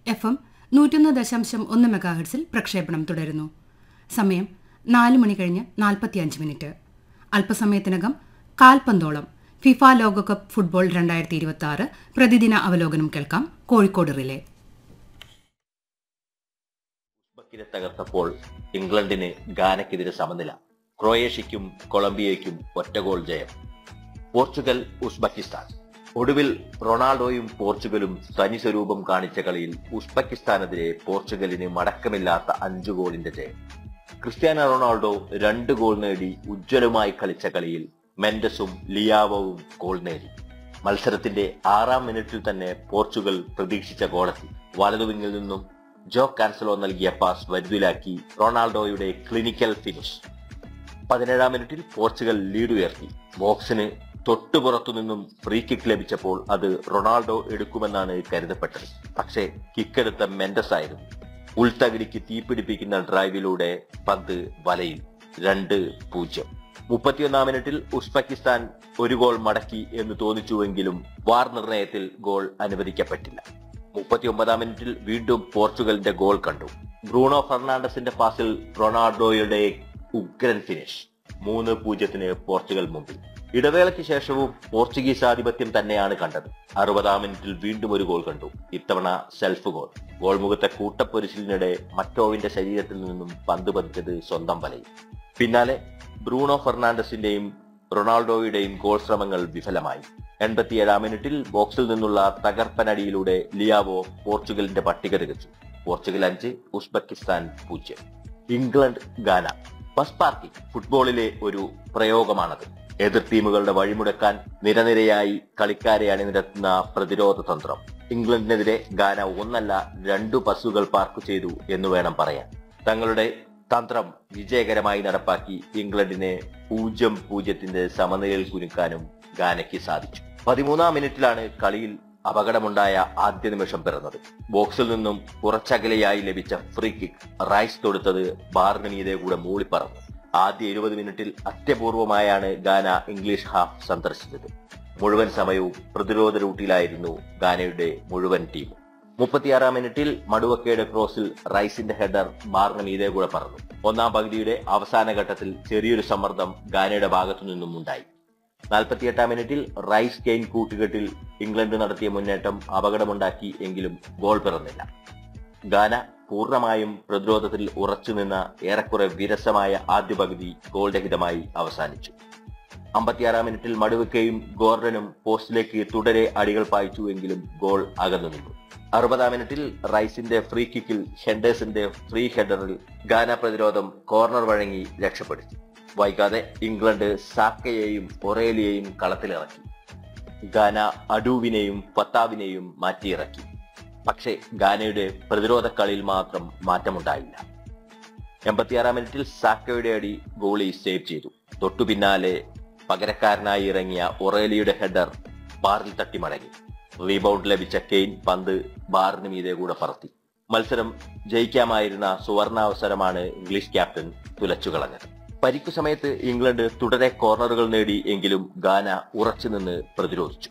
F M നൂറ്റൊന്ന് ദശാംശം ഒന്ന് മെഗാഹെർട്സിൽ പ്രക്ഷേപണം തുടരുന്നു സമയം നാല് മണി കഴിഞ്ഞ് നാൽപ്പത്തിയഞ്ച് മിനിറ്റ് അല്പസമയത്തിനകം കാൽപന്തോളം ഫിഫ ലോകകപ്പ് ഫുട്ബോൾ രണ്ടായിരത്തി ഇരുപത്തി ആറ് പ്രതിദിന അവലോകനം കേൾക്കാം കോഴിക്കോട് റിലേ ഉസ്ബക്കിനെ തകർത്തപ്പോൾ ഇംഗ്ലണ്ടിന് ഗാനയ്ക്കെതിരെ സമനില ക്രൊയേഷ്യയ്ക്കും കൊളംബിയയ്ക്കും ഒറ്റ ഗോൾ ജയം പോർച്ചുഗൽ ഉസ്ബെക്കിസ്ഥാൻ ഒടുവിൽ റൊണാൾഡോയും പോർച്ചുഗലും തനി സ്വരൂപം കാണിച്ച കളിയിൽ ഉസ്ബെക്കിസ്ഥാനെതിരെ പോർച്ചുഗലിന് മടക്കമില്ലാത്ത അഞ്ചു ഗോളിന്റെ ജയം ക്രിസ്ത്യാനോ റൊണാൾഡോ രണ്ട് ഗോൾ നേടി ഉജ്ജ്വലമായി കളിച്ച കളിയിൽ മെൻഡസും ലിയാവോവും ഗോൾ നേടി മത്സരത്തിന്റെ ആറാം മിനിറ്റിൽ തന്നെ പോർച്ചുഗൽ പ്രതീക്ഷിച്ച ഗോളെത്തി വലതുവിങ്ങിൽ നിന്നും ജോ കാൻസലോ നൽകിയ പാസ് വരുതിലാക്കി റൊണാൾഡോയുടെ ക്ലിനിക്കൽ ഫിനിഷ് പതിനേഴാം മിനിറ്റിൽ പോർച്ചുഗൽ ലീഡ് ഉയർത്തി ബോക്സിന് തൊട്ടുപുറത്തു നിന്നും ഫ്രീ കിക്ക് ലഭിച്ചപ്പോൾ അത് റൊണാൾഡോ എടുക്കുമെന്നാണ് കരുതപ്പെട്ടത് പക്ഷേ കിക്കെടുത്ത മെൻഡസ് ആയിരുന്നു ഉൾത്തകിടിക്ക് തീപിടിപ്പിക്കുന്ന ഡ്രൈവിലൂടെ പന്ത് വലയിൽ രണ്ട് പൂജ്യം മുപ്പത്തിയൊന്നാം മിനിറ്റിൽ ഉസ്ബെക്കിസ്ഥാൻ ഒരു ഗോൾ മടക്കി എന്ന് തോന്നിച്ചുവെങ്കിലും വാർ നിർണയത്തിൽ ഗോൾ അനുവദിക്കപ്പെട്ടില്ല മുപ്പത്തിയൊമ്പതാം മിനിറ്റിൽ വീണ്ടും പോർച്ചുഗലിന്റെ ഗോൾ കണ്ടു ബ്രൂണോ ഫെർണാണ്ടസിന്റെ പാസിൽ റൊണാൾഡോയുടെ ഉഗ്രൻ ഫിനിഷ് മൂന്ന് പൂജ്യത്തിന് പോർച്ചുഗൽ മുമ്പിൽ ഇടവേളയ്ക്ക് ശേഷവും പോർച്ചുഗീസ് ആധിപത്യം തന്നെയാണ് കണ്ടത് അറുപതാം മിനിറ്റിൽ വീണ്ടും ഒരു ഗോൾ കണ്ടു ഇത്തവണ സെൽഫ് ഗോൾ ഗോൾ മുഖത്തെ കൂട്ടപ്പൊരിശലിനിടെ മറ്റോവിന്റെ ശരീരത്തിൽ നിന്നും പന്ത് പതിച്ചത് സ്വന്തം വലയിൽ പിന്നാലെ ബ്രൂണോ ഫെർണാണ്ടസിന്റെയും റൊണാൾഡോയുടെയും ഗോൾ ശ്രമങ്ങൾ വിഫലമായി എൺപത്തിയേഴാം മിനിറ്റിൽ ബോക്സിൽ നിന്നുള്ള തകർപ്പനടിയിലൂടെ ലിയാവോ പോർച്ചുഗലിന്റെ പട്ടിക തികച്ചു പോർച്ചുഗൽ അഞ്ച് ഉസ്ബെക്കിസ്ഥാൻ പൂജ്യം ഇംഗ്ലണ്ട് ഗാന ബസ് പാർക്കിംഗ് ഫുട്ബോളിലെ ഒരു പ്രയോഗമാണത് എതിർ ടീമുകളുടെ വഴിമുടക്കാൻ നിരനിരയായി കളിക്കാരെ അണിനിരത്തുന്ന പ്രതിരോധ തന്ത്രം ഇംഗ്ലണ്ടിനെതിരെ ഗാന ഒന്നല്ല രണ്ടു ബസ്സുകൾ പാർക്ക് ചെയ്തു എന്ന് വേണം പറയാൻ തങ്ങളുടെ തന്ത്രം വിജയകരമായി നടപ്പാക്കി ഇംഗ്ലണ്ടിനെ പൂജ്യം പൂജ്യത്തിന്റെ സമനിലയിൽ കുരുക്കാനും ഗാനയ്ക്ക് സാധിച്ചു പതിമൂന്നാം മിനിറ്റിലാണ് കളിയിൽ അപകടമുണ്ടായ ആദ്യ നിമിഷം പിറന്നത് ബോക്സിൽ നിന്നും കുറച്ചകലെയായി ലഭിച്ച ഫ്രീ കിക്ക് റൈസ് തൊടുത്തത് ബാറിന് മീതെ കൂടെ മൂളിപ്പറന്നു ആദ്യ എഴുപത് മിനിറ്റിൽ അത്യപൂർവമായാണ് ഗാന ഇംഗ്ലീഷ് ഹാഫ് സന്ദർശിച്ചത് മുഴുവൻ സമയവും പ്രതിരോധ റൂട്ടിലായിരുന്നു ഗാനയുടെ മുഴുവൻ ടീം മുപ്പത്തിയാറാം മിനിറ്റിൽ മടുവക്കയുടെ ക്രോസിൽ റൈസിന്റെ ഹെഡർ ബാറിന് മീതെ കൂടെ പറന്നു ഒന്നാം പകുതിയുടെ അവസാന ഘട്ടത്തിൽ ചെറിയൊരു സമ്മർദ്ദം ഗാനയുടെ ഭാഗത്തു നിന്നും ഉണ്ടായി നാൽപ്പത്തിയെട്ടാം മിനിറ്റിൽ റൈസ് കെയിൻ കൂട്ടുകെട്ടിൽ ഇംഗ്ലണ്ട് നടത്തിയ മുന്നേറ്റം അപകടമുണ്ടാക്കി എങ്കിലും ഗോൾ പിറന്നില്ല ഗാന പൂർണ്ണമായും പ്രതിരോധത്തിൽ ഉറച്ചുനിന്ന ഏറെക്കുറെ വിരസമായ ആദ്യ പകുതി ഗോൾ രഹിതമായി അവസാനിച്ചു അമ്പത്തിയാറാം മിനിറ്റിൽ മടുവക്കയും ഗോർഡനും പോസ്റ്റിലേക്ക് തുടരെ അടികൾ പായിച്ചുവെങ്കിലും ഗോൾ അകന്നു നിന്നു അറുപതാം മിനിറ്റിൽ റൈസിന്റെ ഫ്രീ കിക്കിൽ ഹെൻഡേഴ്സിന്റെ ഫ്രീ ഹെഡറിൽ ഗാന പ്രതിരോധം കോർണർ വഴങ്ങി രക്ഷപ്പെടുത്തി വൈകാതെ ഇംഗ്ലണ്ട് സാക്കയെയും ഒറേലിയെയും കളത്തിലിറക്കി ഗാന അഡൂവിനെയും ഫത്താവിനെയും മാറ്റിയിറക്കി പക്ഷേ ഗാനയുടെ പ്രതിരോധ കളിയിൽ മാത്രം മാറ്റമുണ്ടായില്ല എൺപത്തിയാറാം മിനിറ്റിൽ സാക്കയുടെ അടി ഗോളി സേവ് ചെയ്തു തൊട്ടു പിന്നാലെ പകരക്കാരനായി ഇറങ്ങിയ ഒറേലിയുടെ ഹെഡർ ബാറിൽ തട്ടി മടങ്ങി റീബൗണ്ട് ലഭിച്ച കെയ്ൻ പന്ത് ബാറിന് മീതെ കൂടെ പറത്തി മത്സരം ജയിക്കാമായിരുന്ന സുവർണാവസരമാണ് ഇംഗ്ലീഷ് ക്യാപ്റ്റൻ തുലച്ചുകളഞ്ഞത് പരിക്കു സമയത്ത് ഇംഗ്ലണ്ട് തുടരെ കോർണറുകൾ നേടി എങ്കിലും ഗാന ഉറച്ചുനിന്ന് പ്രതിരോധിച്ചു